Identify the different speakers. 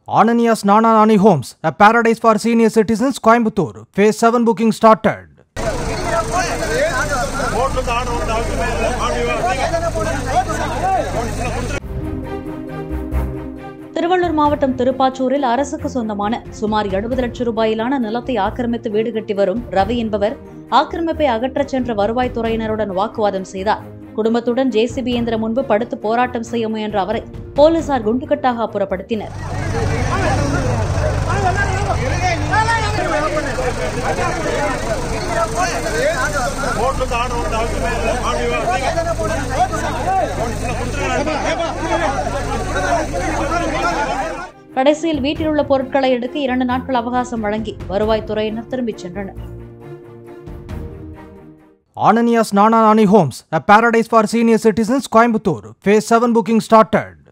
Speaker 1: Ananias Nana Nani Homes, a paradise for senior citizens, Coimbatore. Phase 7 booking started.
Speaker 2: Tiruvallur மாவட்டம் திருப்பாச்சூரில் அரசுக்கு சொந்தமான சுமார் எழுபது லட்சம் ரூபாயிலான நிலத்தை ஆக்கிரமித்து வீடு கட்டி வரும் ரவி என்பவர் ஆக்கிரமிப்பை அகற்றச் சென்ற வருவாய்த்துறையினருடன் வாக்குவாதம் செய்தார் குடும்பத்துடன் ஜேசிபி இயந்திரம் முன்பு படுத்து போராட்டம் செய்ய முயன்ற அவரை போலீசார் குண்டுகட்டாக அப்புறப்படுத்தினர்
Speaker 3: ஓட்டுக்கு ஆடு வந்து அவசியமே இல்லை மாடி வா
Speaker 2: கடைசியில் வீட்டில் உள்ள பொருட்களை எடுக்க இரண்டு நாட்கள் அவகாசம் வழங்கி வருவாய்த்துறையினர் திரும்பிச் சென்றனர்
Speaker 1: Ananias Nana Nani Homes, a paradise for senior citizens, Coimbatore. Phase 7 booking started.